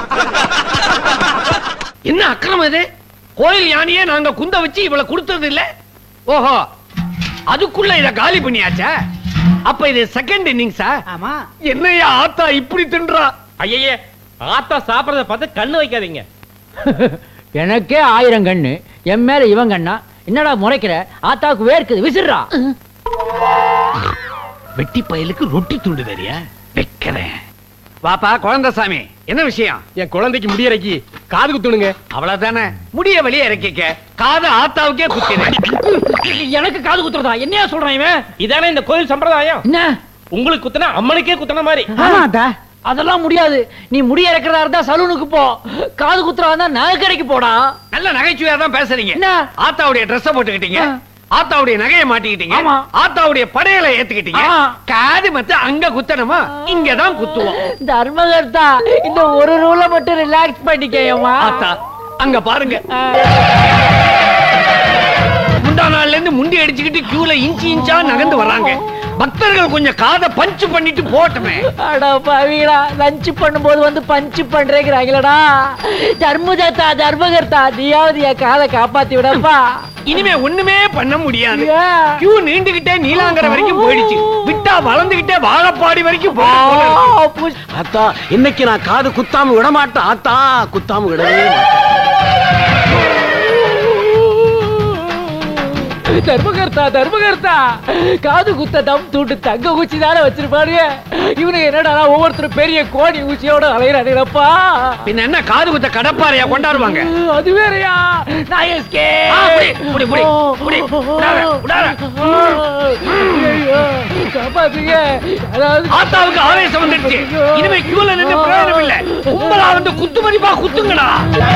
என்ன அக்கிரமம் இது கோயில் யானையே நாங்க குந்த வச்சு இவளை கொடுத்தது இல்ல ஓஹோ அதுக்குள்ள இத காலி பண்ணியாச்சா அப்ப இது செகண்ட் இன்னிங்ஸா ஆமா என்னையா ஆத்தா இப்படி தின்றா ஐயே ஆத்தா சாப்பிடறத பார்த்து கண்ணு வைக்காதீங்க எனக்கே ஆயிரம் கண்ணு என் மேல இவன் கண்ணா என்னடா முறைக்கிற ஆத்தாவுக்கு வேர்க்குது விசிறா வெட்டி பயலுக்கு ரொட்டி துண்டு தெரியா வைக்கிறேன் வாப்பா குழந்தைசாமி என்ன விஷயம் என் குழந்தைக்கு முடியறக்கி காது குத்துணுங்க அவ்வளவுதானே முடிய வெளியே இறக்கிக்க காது ஆத்தாவுக்கே குத்தினேன் எனக்கு காது குத்துறதா என்னையா சொல்றான் இவன் இதானே இந்த கோயில் சம்பிரதாயம் என்ன உங்களுக்கு குத்துனா அம்மனுக்கே குத்துன மாதிரி ஆமாடா அதெல்லாம் முடியாது நீ முடிய இறக்கிறதா இருந்தா சலூனுக்கு போ காது குத்துறதா இருந்தா நகைக்கடைக்கு போடா நல்ல நகைச்சுவையா தான் பேசுறீங்க என்ன? ஆத்தாவுடைய ட்ரெஸ் போட்டுக்கிட்டீங்க ஆ. ஆத்தாவுடைய நகையை மாட்டிக்கிட்டீங்க ஆமா. ஆத்தாவுடைய படையலை ஏத்துக்கிட்டீங்க ஆ. காது மத்த அங்க குத்தணுமா இங்கதான் குத்துவோம் தர்மகர்த்தா இந்த ஒரு ரூல மட்டும் ரிலாக்ஸ் பண்ணிக்கேயம்மா ஆத்தா அங்க பாருங்க முந்தா நாள்ல இருந்து முண்டி அடிச்சுக்கிட்டு கியூல இன்ச்சு இன்ச்சா நகர்ந்து வர்றாங்க பக்தர்கள் கொஞ்சம் காதை பஞ்ச் பண்ணிட்டு போட்டுமே அட பாவிகளா லஞ்ச் பண்ணும்போது வந்து பஞ்சு பண்றேங்கிறாங்களடா தர்மதத்தா தர்மகர்த்தா நீயாவது என் காதை காப்பாத்தி விடப்பா இனிமே ஒண்ணுமே பண்ண முடியாது ஏன்? கியூ நீண்டுகிட்டே நீலாங்கரை வரைக்கும் போயிடுச்சு விட்டா வளர்ந்துகிட்டே வாழப்பாடி வரைக்கும் ஆ, போகும் போல இருக்கு. புஷ். ஆத்தா இன்னைக்கு நான் காது குத்தாம விட மாட்டேன் ஆத்தா குத்தாம விடவே மாட்டேன் தர்மகர்த்தா தர்மகர்த்தா காது குத்த தம் தூண்டு தங்க ஊச்சி தானே வச்சிருப்பாருங்க இவனுக்கு என்னடா ஒவ்வொருத்தரும் பெரிய கோணி ஊசியோட அலையிறானுங்களப்பா பின்ன என்ன காது குத்த கடப்பாறையா கொண்டாடுவாங்க அது வேறயா நான் எஸ்கே ஆ, புடி, புடி, புடி, புடி. விடாத, விடாத. காப்பாத்துங்க அதாவது ஆத்தாவுக்கு ஆவேசம் வந்துடுச்சு இனிமே கியூல நின்று பிரயோஜனம் இல்ல கும்பலா வந்து குத்து மதிப்பா குத்துங்கடா